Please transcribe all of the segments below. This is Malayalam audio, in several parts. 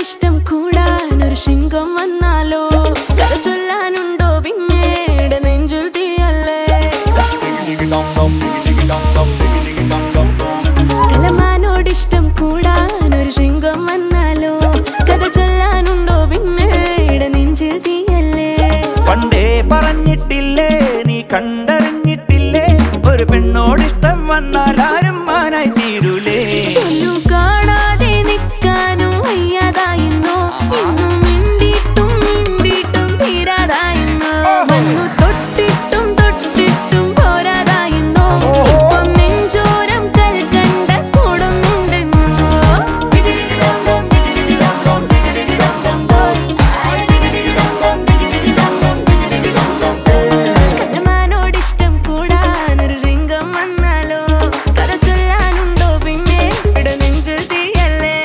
കലമാനോടിഷ്ടം കൂടാൻ ഒരു ശൃംഗം വന്നാലോ കഥ ചൊല്ലാനുണ്ടോ പിന്നീട് നെഞ്ചിൽ തീയല്ലേ കലമാനോടിഷ്ടം കൂടാൻ ഒരു ശൃംഗം വന്നാലോ കഥ ചൊല്ലാനുണ്ടോ പിന്നീട് നെഞ്ചിൽ തീയല്ലേ പണ്ടേ പറഞ്ഞിട്ടില്ലേ നീ കണ്ടറിഞ്ഞിട്ടില്ലേ ഒരു പെണ്ണോടിഷ്ടം വന്നാൽ ആരും മാനായി തീരൂലേ ചൊല്ലു കാണാതെ നിൽക്കാനും വയ്യാതായെന്നോ ഇന്നു മിണ്ടിയിട്ടും മിണ്ടിയിട്ടും തീരാതായെന്നോ വന്നു തൊട്ടിട്ടും തൊട്ടിട്ടും പോരാതായെന്നോ ഇപ്പം നെഞ്ചോരം കൽക്കണ്ട കൂടുന്നുണ്ടെന്നോ കലമാനോടിഷ്ടം കൂടാനൊരു ശൃംഗം വന്നാലോ കഥ ചൊല്ലാനുണ്ടോ പിന്നെ ഇവിടെ നെഞ്ചിൽ തീയല്ലേ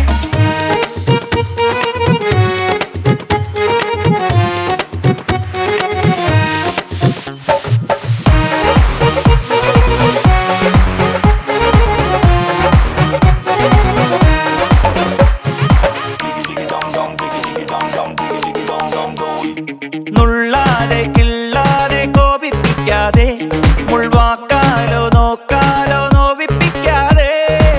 നുള്ളാതെ കിള്ളാതെ കോപിപ്പിക്കാതെ മുൾവാക്കാലോ നോക്കാലോ നോവിപ്പിക്കാതെ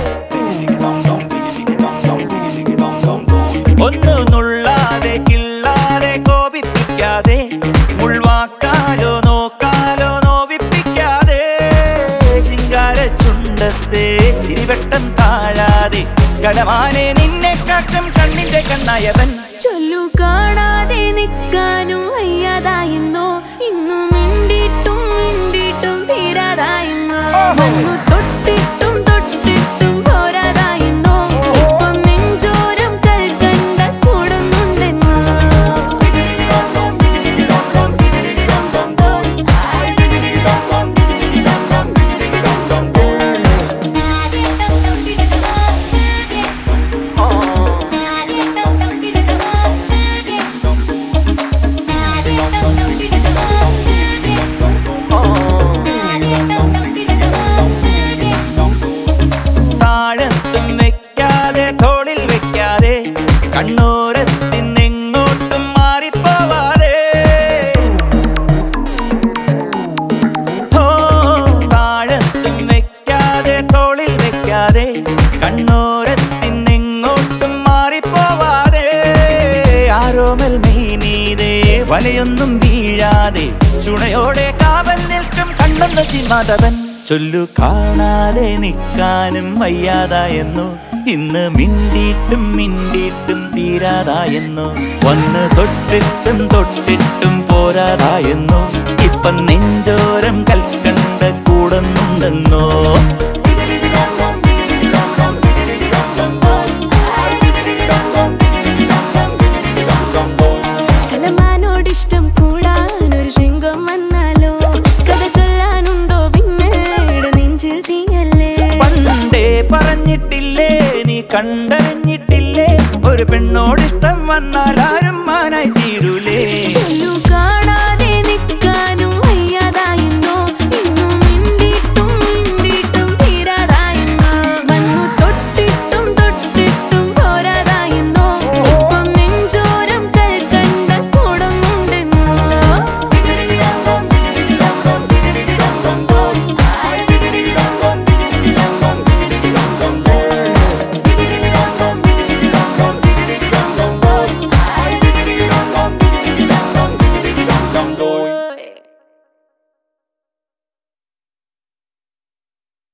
ഒന്ന് നുള്ളാതെ കിള്ളാതെ കോപിപ്പിക്കാതെ മുൾവാക്കാലോ നോക്കാലോ നോവിപ്പിക്കാതെ ചിങ്കാര ചുണ്ടത്തെ ചിരിവട്ടം താഴാതെ കടമാനെ നിന്നെ കാട്ടും കണ്ണിന്റെ കണ്ണായവൻ ചൊല്ലു കാണാതെ നിൽക്കാനും വയ്യാതായെന്നോ ഇന്നു മിണ്ടിയിട്ടും മിണ്ടിയിട്ടും തീരാതായെന്നോ വന്നു തൊട്ടിട്ടും തൊട്ടിട്ടും പോരാതായെന്നോ ഇപ്പം നെഞ്ചോരം കൽക്കണ്ട കൂടുന്നുണ്ടെന്നോ താഴത്തും വെക്കാതെ തോളിൽ വെക്കാതെ കണ്ണൂരത്തിന്നെങ്ങോട്ടും മാറിപ്പോവാതെ ഓ താഴത്തും വെക്കാതെ തോളിൽ വെക്കാതെ കണ്ണൂരത്തിന്നെങ്ങോട്ടും മാറിപ്പോവാതെ ആരോമൽ മെയ്നീതേ വലയൊന്നും വീഴാതെ ചുണയോടെ കാവൽ നിൽക്കും കണ്ണൊന്ന് ചിന്മാതവൻ ചൊല്ലു കാണാതെ നിൽക്കാനും വയ്യാതായെന്നു ഇന്ന് മിണ്ടിയിട്ടും മിണ്ടിയിട്ടും തീരാതായെന്നു വന്ന് തൊട്ടിട്ടും തൊട്ടിട്ടും പോരാതായെന്നു ഇപ്പം നെഞ്ചോരം കൽക്കണ്ട കൂടുന്നുണ്ടെന്നോ കലമാനോടിഷ്ടം കൂടാനൊരു ശൃംഗം വന്നാലോ കഥ ചൊല്ലാനുണ്ടോ പിന്നീട് നെഞ്ചിൽ തീയല്ലേ പണ്ടേ പറഞ്ഞിട്ടില്ലേ നീ കണ്ടറിഞ്ഞിട്ടില്ലേ ഒരു പെണ്ണോടിഷ്ടം വന്നാൽ ആരും മാനായി തീരൂലേ